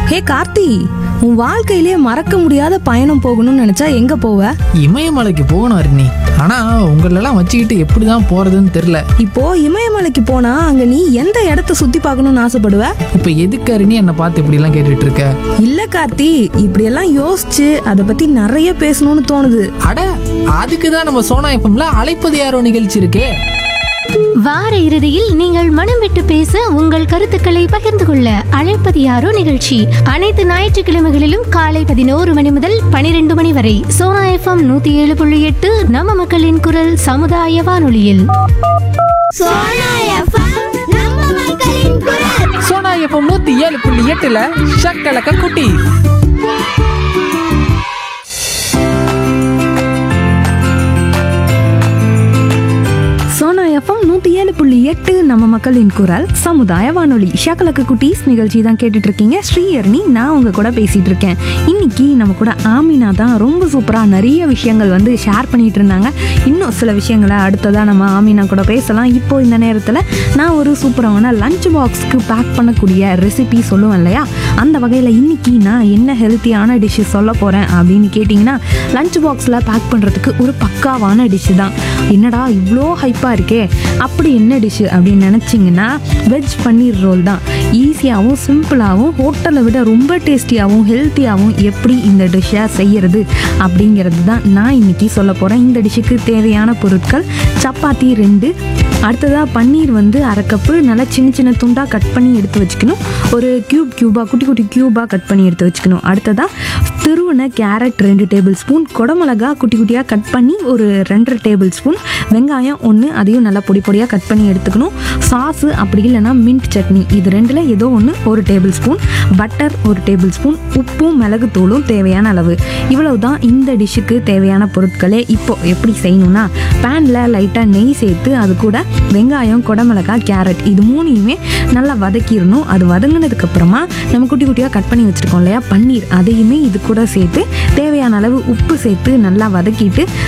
ஹே கார்த்தி உன் வாழ்க்கையிலே மறக்க முடியாத பயணம் போகணும்னு நினைச்சா எங்க போவ இமயமலைக்கு போகணும் அருணி ஆனா உங்களெல்லாம் வச்சுக்கிட்டு எப்படி தான் போறதுன்னு தெரில இப்போ இமயமலைக்கு போனா அங்க நீ எந்த இடத்த சுத்தி பார்க்கணும்னு ஆசைப்படுவ இப்போ எதுக்கு அருணி என்னை பார்த்து இப்படிலாம் கேட்டுட்டு இருக்க இல்ல கார்த்தி இப்படியெல்லாம் யோசிச்சு அதை பத்தி நிறைய பேசணும்னு தோணுது அட அதுக்கு தான் நம்ம சோனா எஃப்எம்ல அழைப்பது யாரோ நிகழ்ச்சி இருக்கே வார இறுதியில் நீங்கள் மனம் விட்டு பேச உங்கள் கருத்துக்களை பகிர்ந்து கொள்ள அழைப்பது யாரோ நிகழ்ச்சி அனைத்து ஞாயிற்றுக்கிழமைகளிலும் காலை பதினோரு மணி முதல் பனிரெண்டு மணி வரை சோனா எஃப்எம் நூத்தி ஏழு புள்ளி எட்டு நம்ம மக்களின் குரல் சமுதாய வானொலியில் சோனா எஃப்எம் நம்ம மக்களின் குரல் சோனா எஃப்எம் நூத்தி ஏழு புள்ளி எட்டுல ஷக்கலக்க குட்டி சோனா எஃப்எம் நூத்தி ஏழு புள்ளி எட்டு நம்ம மக்களின் குரல் சமுதாய வானொலி ஷக்கலக்கு குட்டீஸ் நிகழ்ச்சி தான் கேட்டுட்டு இருக்கீங்க ஸ்ரீயர்னி நான் உங்க கூட பேசிட்டு இருக்கேன் இன்னைக்கு நம்ம கூட ஆமினா தான் ரொம்ப சூப்பரா நிறைய விஷயங்கள் வந்து ஷேர் பண்ணிட்டு இருந்தாங்க இன்னும் சில விஷயங்களை அடுத்ததா நம்ம ஆமினா கூட பேசலாம் இப்போ இந்த நேரத்துல நான் ஒரு சூப்பரான லஞ்ச் பாக்ஸ்க்கு பேக் பண்ணக்கூடிய ரெசிபி சொல்லுவேன் இல்லையா அந்த வகையில் இன்னைக்கு நான் என்ன ஹெல்த்தியான டிஷ்ஷு சொல்ல போகிறேன் அப்படின்னு கேட்டிங்கன்னா லஞ்ச் பாக்ஸில் பேக் பண்ணுறதுக்கு ஒரு பக்காவான டிஷ்ஷு தான் என்னடா இவ்வளோ ஹைப்பாக இருக்கே அப்படி என்ன டிஷ்ஷு அப்படின்னு நினச்சிங்கன்னா வெஜ் பன்னீர் ரோல் தான் ஈஸியாகவும் சிம்பிளாகவும் ஹோட்டலை விட ரொம்ப டேஸ்டியாகவும் ஹெல்த்தியாகவும் எப்படி இந்த டிஷ்ஷை செய்யறது அப்படிங்கிறது தான் நான் இன்னைக்கு சொல்ல போகிறேன் இந்த டிஷ்ஷுக்கு தேவையான பொருட்கள் சப்பாத்தி ரெண்டு அடுத்ததாக பன்னீர் வந்து அரை கப்பு நல்லா சின்ன சின்ன துண்டாக கட் பண்ணி எடுத்து வச்சுக்கணும் ஒரு க்யூப் க்யூபாக குட்டி குட்டி க்யூபாக கட் பண்ணி எடுத்து வச்சுக்கணும் அடுத்ததாக திருவன கேரட் ரெண்டு டேபிள் ஸ்பூன் குடமிளகா குட்டி குட்டியாக கட் பண்ணி ஒரு ரெண்டரை டேபிள் ஸ்பூன் வெங்காயம் ஒன்று அதையும் நல்லா பொடி பொடியாக கட் பண்ணி எடுத்துக்கணும் சாஸு அப்படி இல்லைன்னா மின்ட் சட்னி இது ரெண்டில் ஏதோ ஒன்று ஒரு டேபிள் ஸ்பூன் பட்டர் ஒரு டேபிள் ஸ்பூன் உப்பும் மிளகுத்தூளும் தேவையான அளவு இவ்வளவு தான் இந்த டிஷ்ஷுக்கு தேவையான பொருட்களே இப்போ எப்படி செய்யணும்னா பேனில் லைட்டாக நெய் சேர்த்து அது கூட வெங்காயம் குடமிளகாய் கேரட் இது மூணையுமே நல்லா வதக்கிடணும் அது வதங்கினதுக்கு அப்புறமா நம்ம குட்டி குட்டியாக கட் பண்ணி வச்சுருக்கோம் இல்லையா பன்னீர் அதையுமே இது கூட சேர்த்து தேவையான அளவு உப்பு சேர்த்து நல்லா வதக்கிட்டு